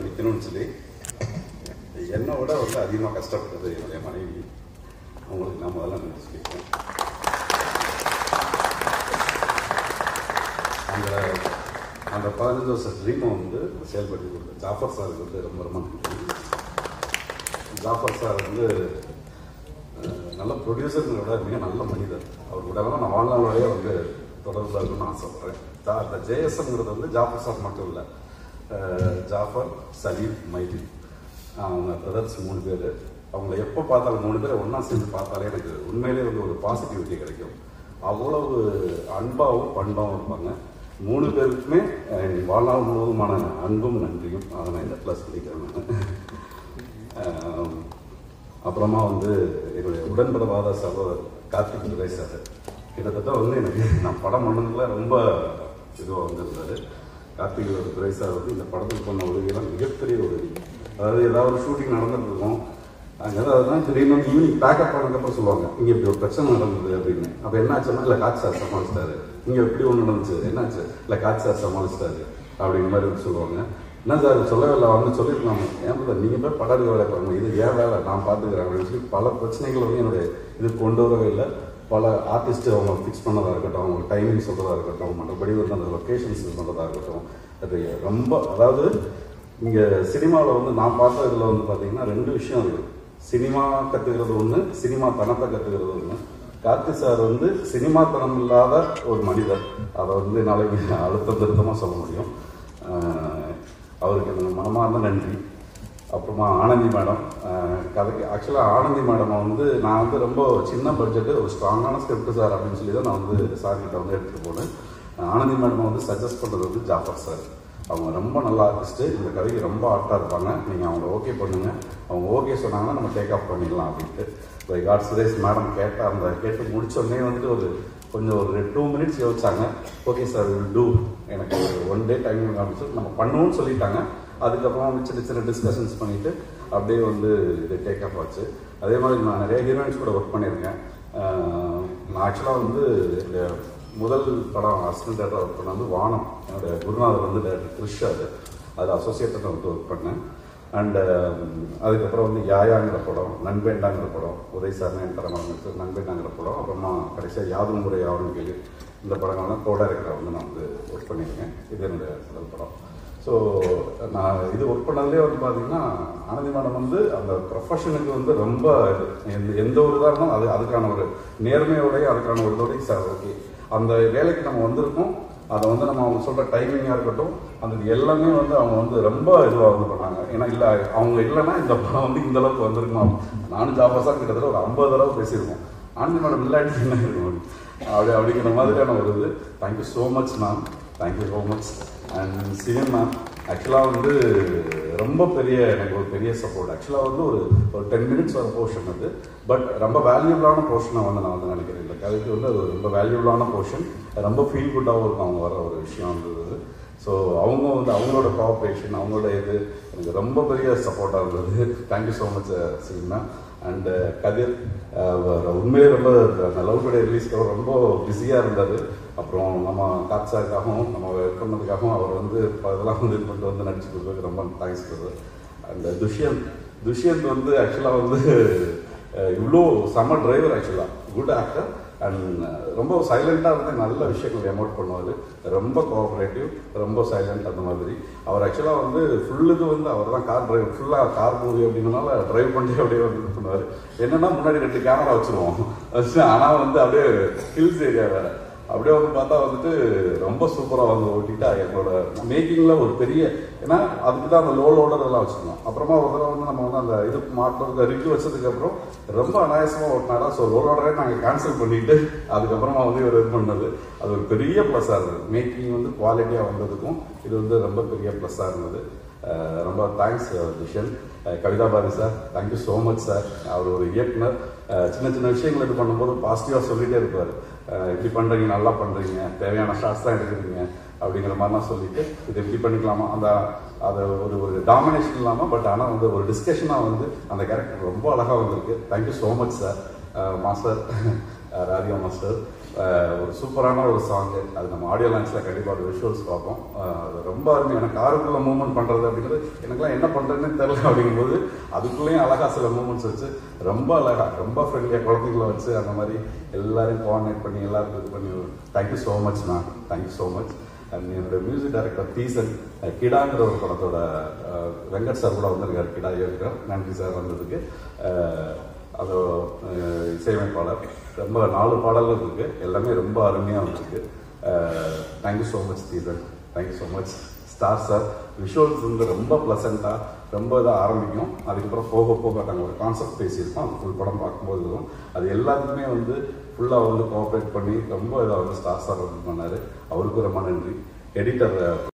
வைக்கணும்னு சொல்லி என்னை விட வந்து அதிகமாக கஷ்டப்பட்டது என்னுடைய மனைவி அவங்களுக்கு நான் முதல்ல நன்றி சொல்லிக்கிறேன் அந்த அந்த பதினஞ்சு வருஷம் ட்ரீமை வந்து செயல்படுத்தி கொடுத்தேன் ஜாஃபர் சாருக்கு வந்து ரொம்ப ரொம்ப நன்றி ஜாஃபர் சார் வந்து அஹ், நல்ல ப்ரொடியூசர்களை விட மிக நல்ல மனிதர் அவர் கூட நான் வாழ்நாளோடய வந்து தொடர்பில் இருக்கணும்னு ஆசைப்படுறேன் ஜா அந்த ஜேஎஸ்எம்ங்கிறது வந்து ஜாஃபர் சார் மட்டும் இல்லை அஹ், ஜாஃபர் சலீம் மைதி அவங்க பிரதர்ஸ் மூணு பேர் அவங்கள எப்போ பார்த்தாலும் மூணு பேரை ஒன்றா சேர்ந்து பார்த்தாலே எனக்கு உண்மையிலே வந்து ஒரு பாசிட்டிவிட்டி கிடைக்கும் அவ்வளவு அன்பாகவும் பண்பாகவும் இருப்பாங்க மூணு பேருக்குமே அஹ், என் வாழ்நாள் முழுவதுமான அன்பும் நன்றியும் அதை நான் இந்த ப்ளஸ் பண்ணிக்கிறேன் நான் ஆம், அப்புறமா வந்து என்னுடைய உடன்பிறவாத சகோதரர் கார்த்திக் துரை சார் கிட்டத்தட்ட வந்து எனக்கு நான் படம் பண்ணதுல ரொம்ப இதுவாக வந்திருந்தாரு கார்த்திக் துரை சார் வந்து இந்த படத்துக்கு பண்ண உதவியெல்லாம் மிகப்பெரிய உதவி அதாவது ஏதாவது ஒரு ஷூட்டிங் நடந்துட்டு இருக்கும் அங்கே ஏதாவது திடீர்னு வந்து ஈவினிங் பேக்கப் பண்ணதுக்கப்புறம் சொல்லுவாங்க இங்கே இப்படி ஒரு பிரச்சனை நடந்தது அப்படின்னு அப்போ என்ன ஆச்சுன்னா இல்லை காட்சி சார் சமாளிச்சிட்டாரு இங்கே இப்படி ஒன்று நடந்துச்சு என்னாச்சு இல்லை காட்சி சார் சமாளிச்சிட்டாரு அப்படிங்கிற மாதிரி வந்து சொல்லுவாங்க என்ன சார் சொல்லவே இல்லை வந்து சொல்லியிருக்கலாமே ஏன் பிரதர் நீங்கள் போய் படம் எடுக்க வேலை பாருங்க இது ஏன் வேலை நான் பார்த்துக்கிறேன் அப்படின்னு சொல்லி பல பிரச்சனைகள் வந்து என்னுடைய இது கொண்டு வரவே இல்லை பல ஆர்டிஸ்ட் அவங்க ஃபிக்ஸ் பண்ணதாக இருக்கட்டும் அவங்க டைமிங் சொல்கிறதா இருக்கட்டும் மற்றபடி வந்து அந்த லொக்கேஷன்ஸ் பண்ணுறதா இருக்கட்டும் அது ரொம்ப அதாவது இங்கே சினிமாவில் வந்து நான் பார்த்த இதில் வந்து பார்த்தீங்கன்னா ரெண்டு விஷயம் இருக்குது சினிமா கற்றுக்கிறது ஒன்று சினிமா தனத்தை கற்றுக்கிறது ஒன்று கார்த்தி சார் வந்து சினிமாத்தனம் இல்லாத ஒரு மனிதர் அதை வந்து என்னால் இங்க அழுத்தம் திருத்தமாக சொல்ல முடியும் ஆஹ் அவருக்கு எனக்கு மனமார்ந்த நன்றி அப்புறமா ஆனந்தி மேடம் ஆஹ் கதைக்கு ஆக்சுவலாக ஆனந்தி மேடம் வந்து நான் வந்து ரொம்ப சின்ன பட்ஜெட்டு ஒரு ஸ்ட்ராங்கான ஸ்கிரிப்ட் சார் அப்படின்னு சொல்லி தான் நான் வந்து சார் கிட்ட வந்து எடுத்துகிட்டு போனேன் ஆனந்தி மேடம் வந்து சஜஸ்ட் பண்ணுறது வந்து ஜாஃபர் சார் அவங்க ரொம்ப நல்ல ஆர்டிஸ்ட்டு இந்த கதைக்கு ரொம்ப ஆர்ட்டாக இருப்பாங்க நீங்கள் அவங்க ஓகே பண்ணுங்கள் அவங்க ஓகே சொன்னாங்கன்னா நம்ம டேக் ஆஃப் பண்ணிடலாம் அப்படின்ட்டு பை காட் சுரேஷ் மேடம் கேட்ட அந்த கேட்டு முடிச்ச உடனே வந்துட்டு ஒரு கொஞ்சம் ஒரு டூ மினிட்ஸ் யோசிச்சாங்க ஓகே சார் வில் டூ எனக்கு ஒன் டே டைம் காமிச்சு நம்ம பண்ணுவோம்னு சொல்லிட்டாங்க அதுக்கப்புறம் வந்து சின்ன சின்ன டிஸ்கஷன்ஸ் பண்ணிட்டு அப்படியே வந்து இது டேக் ஆஃப் ஆச்சு அதே மாதிரி நான் நிறைய ஹீரோயின்ஸ் கூட ஒர்க் பண்ணியிருக்கேன் ஆஹ் நான் ஆக்சுவலாக வந்து இந்த முதல் படம் அசிஸ்டன்ட் டேரக்டர் ஒர்க் பண்ண வந்து வானம் என்னோட குருநாதர் வந்து டேரக்டர் கிருஷ் அது அதில் அசோசியேட்டர் வந்து ஒர்க் பண்ணேன் அண்டு அதுக்கப்புறம் வந்து யாயாங்கிற படம் நண்பேண்டாங்கிற படம் உதய் சார்னு தரமாக நண்பேண்டாங்கிற படம் அப்புறமா கடைசியாக யாதும் முறை யாரும் கேள்வி இந்த படங்கள்லாம் கோ டைரக்டராக வந்து நான் வந்து ஒர்க் பண்ணியிருக்கேன் இது என்னுடைய முதல் படம் ஸோ நான் இது ஒர்க் பண்ணதுலேயே வந்து பார்த்தீங்கன்னா ஆனந்தி மேடம் வந்து அந்த ப்ரொஃபஷனுக்கு வந்து ரொம்ப இது. எந்த எந்த ஒரு இதாக இருந்தாலும் அது அதுக்கான ஒரு நேர்மையோடய அதுக்கான ஒரு இதோடய சார் ஓகே அந்த வேலைக்கு நம்ம வந்திருக்கோம் அதை வந்து நம்ம அவங்க சொல்கிற டைமிங்காக இருக்கட்டும் அந்த இது எல்லாமே வந்து அவங்க வந்து ரொம்ப இதுவாக வந்து பண்ணாங்க ஏன்னா இல்லை அவங்க இல்லைன்னா இந்த படம் வந்து இந்த அளவுக்கு வந்திருக்குமா நானும் ஜாபஸாக கிட்டத்தட்ட ஒரு ஐம்பது தடவை பேசியிருக்கோம் ஆனந்தி மேடம் இல்லாட்டி என்ன இருக்கும் அப்படி அப்படிங்கிற மாதிரியான ஒரு இது thank you so much ma'am thank you so much and Sivan ma'am ஆக்சுவலாக வந்து ரொம்ப பெரிய எனக்கு ஒரு பெரிய சப்போர்ட் ஆக்சுவலாக வந்து ஒரு ஒரு டென் மினிட்ஸ் வர போர்ஷன் அது பட் ரொம்ப வேல்யூபிளான போர்ஷனை வந்து நான் வந்து நினைக்கிறேன் இந்த கதைக்கு வந்து அது ரொம்ப வேல்யூபிளான போர்ஷன் ரொம்ப ஃபீல் குட்டாகவும் இருக்கும் அவங்க வர ஒரு விஷயம் இருந்தது ஸோ அவங்க வந்து அவங்களோட கோஆப்ரேஷன் அவங்களோட இது எனக்கு ரொம்ப பெரிய சப்போர்ட்டாக இருந்தது thank you so much Sivan and Kathir அஹ், உண்மையிலே ரொம்ப அந்த லவ் டுடே ரிலீஸ்க்காக ரொம்ப பிஸியாக இருந்தார் அப்புறம் நம்ம காட்சாக்காகவும் நம்ம ஒர்க் பண்ணதுக்காகவும் அவர் வந்து ப- இதெல்லாம் வந்து இது பண்ணிட்டு வந்து நடிச்சு கொடுத்ததுக்கு ரொம்ப thanks brother and Dushyant Dushyant வந்து ஆக்சுவலாக வந்து அஹ், இவ்வளோ செம்ம டிரைவர் ஆக்சுவலாக குட் ஆக்டர் அண்ட் ரொம்ப சைலண்டாக வந்து நல்ல விஷயங்கள் எமோட் பண்ணுவார் ரொம்ப கோஆப்ரேட்டிவ் ரொம்ப சைலண்ட் அந்த மாதிரி அவர் ஆக்சுவலாக வந்து ஃபுல்லுக்கு வந்து அவர் தான் கார் டிரைவர் ஃபுல்லாக கார் மூவி அப்படிங்கிறனால டிரைவ் பண்ணி அப்படியே வந்து இது பண்ணுவார் என்னன்னா முன்னாடி ரெண்டு கேமரா வச்சுருவோம் வச்சு ஆனால் வந்து அப்படியே ஹில்ஸ் ஏரியா வேறு அப்படியே வந்து பார்த்தா வந்துட்டு ரொம்ப சூப்பராக வந்து ஓட்டிட்டா எங்களோட மேக்கிங்கில் ஒரு பெரிய ஏன்னா அதுக்கு தான் அந்த லோ லோடர் எல்லாம் வச்சுருந்தோம் அப்புறமா ஒரு தடவை வந்து நம்ம வந்து அந்த இது மாட்டுறது ரிவ்யூ வச்சதுக்கப்புறம் ரொம்ப அனாயசமாக ஓட்டினாரா ஸோ லோ லோடரே நாங்கள் கேன்சல் பண்ணிட்டு அதுக்கப்புறமா வந்து இவர் இது பண்ணது அது ஒரு பெரிய ப்ளஸ்ஸாக இருந்தது மேக்கிங் வந்து குவாலிட்டியாக வந்ததுக்கும் இது வந்து ரொம்ப பெரிய ப்ளஸ்ஸாக இருந்தது அஹ் ரொம்ப thanks vision Kavitha Bharathi sir thank you so much sir அவர் ஒரு இயக்குனர் அஹ் சின்ன சின்ன விஷயங்கள் இது பண்ணும்போது பாசிட்டிவாக சொல்லிட்டே இருப்பார் அஹ் இப்படி பண்ணுறீங்க நல்லா பண்ணுறீங்க தேவையான ஷார்ட்ஸ் தான் எடுக்கிறீங்க அப்படிங்கிற மாதிரிலாம் சொல்லிட்டு இது இப்படி பண்ணிக்கலாமா அந்த அது ஒரு ஒரு டாமினேஷன் இல்லாமல் பட் ஆனால் வந்து ஒரு டிஸ்கஷனாக வந்து அந்த கேரக்டர் ரொம்ப அழகாக வந்திருக்கு thank you so much sir master Radhika master அஹ், ஒரு சூப்பரான ஒரு சாங்கு அது நம்ம ஆடியோ லான்ச்சில் கண்டிப்பாக ஒரு விஷுவல்ஸ் பார்ப்போம் அஹ், அது ரொம்ப அருமை எனக்கு காருக்குள்ளே மூவ்மெண்ட் பண்ணுறது அப்படிங்கிறது எனக்குலாம் என்ன பண்ணுறதுன்னு தெரியல அப்படிங்கும்போது அதுக்குள்ளேயும் அழகாக சில மூமெண்ட்ஸ் வச்சு ரொம்ப அழகாக ரொம்ப ஃப்ரெண்ட்லியாக குழந்தைங்கள வச்சு அந்த மாதிரி எல்லாரையும் கோஆர்டினேட் பண்ணி எல்லாருக்கும் இது பண்ணி thank you so much ma'am thank you so much and என்னோட மியூசிக் டைரக்டர் தீசன் அஹ், கிடாங்கிற ஒரு படத்தோட அஹ், வெங்கட் சார் கூட வந்திருக்காரு கிடா இயக்குனர் நன்றி சார் வந்ததுக்கு அஹ், அது அஹ், இசையமைப்பாளர் ரொம்ப நாலு பாடல்கள் இருக்கு எல்லாமே ரொம்ப அருமையாக வந்திருக்கு thank you so much Theesan thank you so much star sir visuals வந்து ரொம்ப ப்ளசண்ட்டாக ரொம்ப இதாக ஆரம்பிக்கும் அதுக்கப்புறம் போக போக நாங்கள் ஒரு கான்செப்ட் பேசியிருக்கோம் அந்த ஃபுல் படம் பார்க்கும்போது வரும். அது எல்லாத்துக்குமே வந்து ஃபுல்லாக வந்து கோஆப்ரேட் பண்ணி ரொம்ப இதாக வந்து ஸ்டார் சார் வந்து பண்ணார் அவருக்கும் ரொம்ப நன்றி எடிட்டர்